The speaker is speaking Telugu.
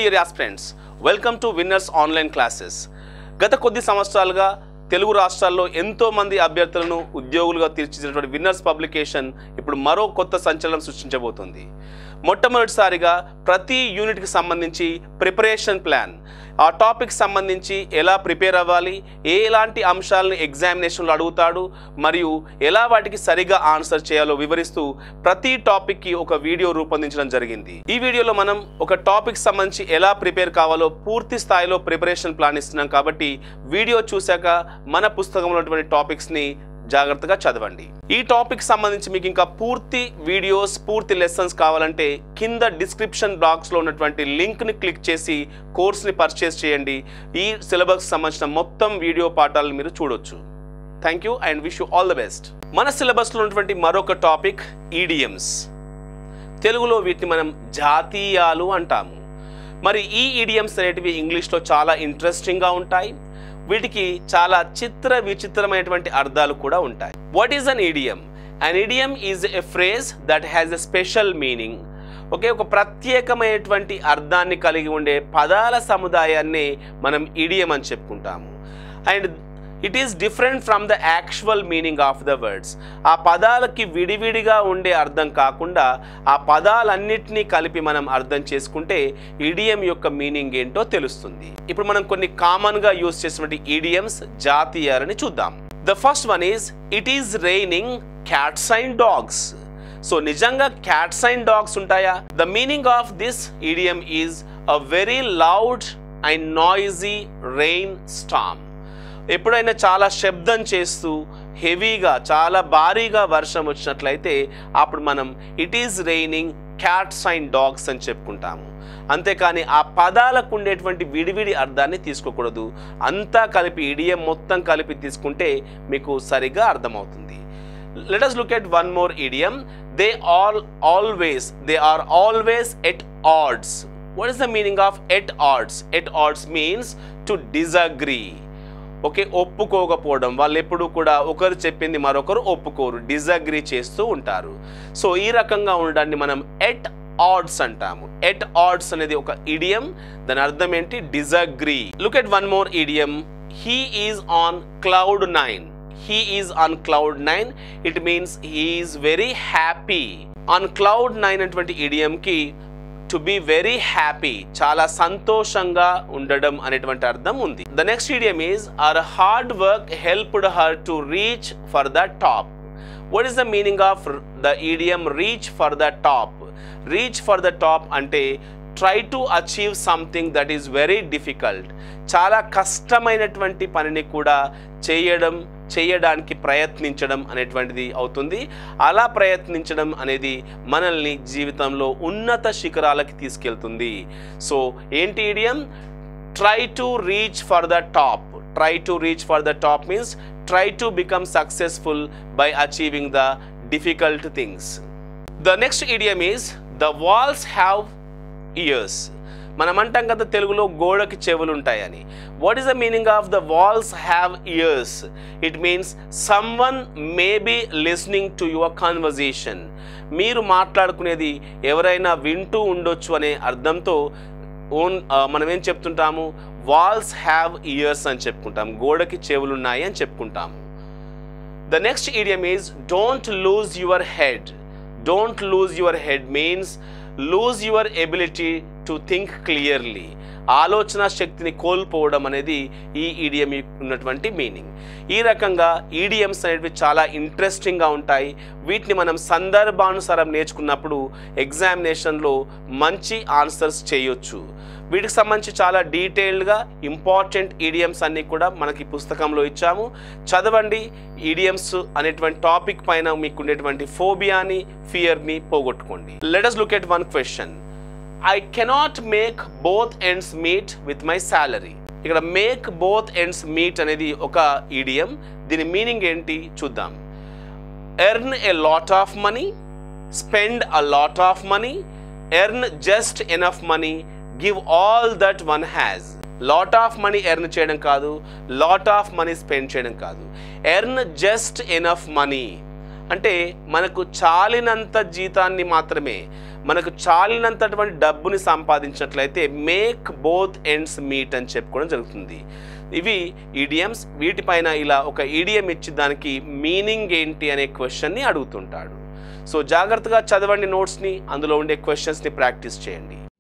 dear aspirants welcome to Winners online classes గత కొద్ది సంవత్సరాలుగా తెలుగు రాష్ట్రాల్లో ఎంతో మంది అభ్యర్థులను ఉద్యోగులుగా తీర్చిదిద్దినటువంటి విన్నర్స్ పబ్లికేషన్ ఇప్పుడు మరో కొత్త సంచలనం సృష్టించబోతుంది మొట్టమొదటిసారిగా ప్రతి యూనిట్కి సంబంధించి ప్రిపరేషన్ ప్లాన్ ఆ టాపిక్ సంబంధించి ఎలా ప్రిపేర్ అవ్వాలి ఏ ఎలాంటి అంశాలను ఎగ్జామినేషన్లో అడుగుతాడు మరియు ఎలా వాటికి సరిగా ఆన్సర్ చేయాలో వివరిస్తూ ప్రతి టాపిక్కి ఒక వీడియో రూపొందించడం జరిగింది ఈ వీడియోలో మనం ఒక టాపిక్ సంబంధించి ఎలా ప్రిపేర్ కావాలో పూర్తి స్థాయిలో ప్రిపరేషన్ ప్లాన్ ఇస్తున్నాం కాబట్టి వీడియో చూశాక మన పుస్తకంలో ఉన్నటువంటి టాపిక్స్ని జాగ్రత్తగా చదవండి ఈ టాపిక్ సంబంధించి మీకు ఇంకా పూర్తి వీడియోస్ పూర్తి లెసన్స్ కావాలంటే కింద డిస్క్రిప్షన్ బాక్స్లో ఉన్నటువంటి లింక్ని క్లిక్ చేసి కోర్స్ని పర్చేస్ చేయండి ఈ సిలబస్ సంబంధించిన మొత్తం వీడియో పాఠాలను మీరు చూడొచ్చు thank you and wish you all the best మన సిలబస్లో ఉన్నటువంటి మరొక టాపిక్ ఈడియమ్స్ తెలుగులో వీటిని మనం జాతీయాలు అంటాము మరి ఈ ఈడియమ్స్ అనేటివి ఇంగ్లీష్లో చాలా ఇంట్రెస్టింగ్గా ఉంటాయి వీటికి చాలా చిత్ర విచిత్రమైనటువంటి అర్థాలు కూడా ఉంటాయి what is an idiom an idiom is a phrase that has a special meaning ఒకే ఒక ప్రత్యేకమైనటువంటి అర్థాన్ని కలిగి ఉండే పదాల సముదాయాన్ని మనం ఇడియం అని చెప్పుకుంటాము and it is different from the actual meaning of the words ఆ పదాలకి విడివిడిగా ఉండే అర్థం కాకుండా ఆ పదాలన్నిటినీ కలిపి మనం అర్థం చేసుకుంటే ఇడియం యొక్క మీనింగ్ ఏంటో తెలుస్తుంది ఇప్పుడు మనం కొన్ని కామన్గా యూస్ చేసినటువంటి ఈడియమ్స్ జాతీయాలని చూద్దాం the first one is it is raining cats and dogs so నిజంగా క్యాట్స్ అండ్ డాగ్స్ ఉంటాయా the meaning of this idiom is a very loud and noisy rain storm ఎప్పుడైనా చాలా శబ్దం చేస్తూ హెవీగా చాలా భారీగా వర్షం వచ్చినట్లయితే అప్పుడు మనం it is raining cats and dogs అని చెప్పుకుంటాము అంతేకాని ఆ పదాలకు ఉండేటువంటి విడివిడి అర్థాన్ని తీసుకోకూడదు అంతా కలిపి ఇడియం మొత్తం కలిపి తీసుకుంటే మీకు సరిగ్గా అర్థమవుతుంది let us look at one more idiom they all always they are always at odds what is the meaning of at odds at odds means to disagree okay ఒప్పుకోకపోవడం వాళ్ళు ఎప్పుడు కూడా ఒకరు చెప్పింది మరొకరు ఒప్పుకోరు డిజగ్రీ చేస్తూ ఉంటారు సో ఈ రకంగా ఉండడాన్ని మనం ఎట్ ఆడ్స్ అంటాము ఎట్ ఆడ్స్ అనేది ఒక ఇడియం దాని అర్థం ఏంటి disagree look at one more idiom he is on cloud nine he is on cloud nine it means he is very happy on cloud nine అటువంటి ఇడియంకి టు బి వెరీ హ్యాపీ చాలా సంతోషంగా ఉండడం అనేటువంటి అర్థం ఉంది the next idiom is our hard work helped her to reach for the top what is the meaning of the idiom reach for the top reach for the top అంటే try to achieve something that is very difficult చాలా కష్టమైనటువంటి పనిని కూడా చేయడం చేయడానికి ప్రయత్నించడం అనేటువంటిది అవుతుంది అలా ప్రయత్నించడం అనేది మనల్ని జీవితంలో ఉన్నత శిఖరాలకి తీసుకెళ్తుంది సో ఏంటి idiom try to reach for the top try to reach for the top means try to become successful by achieving the difficult things the next idiom is the walls have ears మనం అంటాం కదా తెలుగులో గోడకి చెవులు ఉంటాయని what is the meaning of the walls have ears it means someone may be listening to your conversation మీరు మాట్లాడుకునేది ఎవరైనా వింటూ ఉండొచ్చు అనే అర్థంతో ఓన్ మనం ఏం చెప్తుంటాము వాల్స్ హ్యావ్ ఇయర్స్ అని చెప్పుకుంటాం గోడకి చెవులు ఉన్నాయి అని చెప్పుకుంటాము the next idiom is don't lose your head don't lose your head means lose your ability to think clearly ఆలోచన శక్తిని కోల్పోవడం అనేది ఈ ఈడియం ఉన్నటువంటి మీనింగ్ ఈ రకంగా ఈడియమ్స్ అనేవి చాలా ఇంట్రెస్టింగ్గా ఉంటాయి వీటిని మనం సందర్భానుసారం నేర్చుకున్నప్పుడు ఎగ్జామినేషన్లో మంచి ఆన్సర్స్ చేయొచ్చు వీటికి సంబంధించి చాలా డీటెయిల్డ్గా ఇంపార్టెంట్ ఈడియమ్స్ అన్నీ కూడా మనకి పుస్తకంలో ఇచ్చాము చదవండి ఈడియమ్స్ అనేటువంటి టాపిక్ పైన మీకు ఉండేటువంటి ఫోబియాని ఫియర్ని పోగొట్టుకోండి let us look at one question I cannot make both ends meet with my salary ఇక్కడ మేక్ బోత్ ఎండ్స్ మీట్ అనేది ఒక ఈడియం దీని మీనింగ్ ఏంటి చూద్దాం earn a lot of money spend a lot of money earn just enough money give all that one has lot of money earn చేయడం కాదు లాట్ ఆఫ్ మనీ స్పెండ్ చేయడం కాదు ఎర్న్ జస్ట్ ఎనఫ్ మనీ అంటే మనకు చాలినంత జీతాన్ని మాత్రమే మనకు చాలినంతటువంటి డబ్బుని సంపాదించినట్లయితే మేక్ బోత్ ఎండ్స్ మీట్ అని చెప్పుకోవడం జరుగుతుంది ఇవి ఈడియమ్స్ వీటిపైన ఇలా ఒక ఈడియం ఇచ్చి దానికి మీనింగ్ ఏంటి అనే క్వశ్చన్ని అడుగుతుంటాడు సో జాగ్రత్తగా చదవండి నోట్స్ని అందులో ఉండే క్వశ్చన్స్ని ప్రాక్టీస్ చేయండి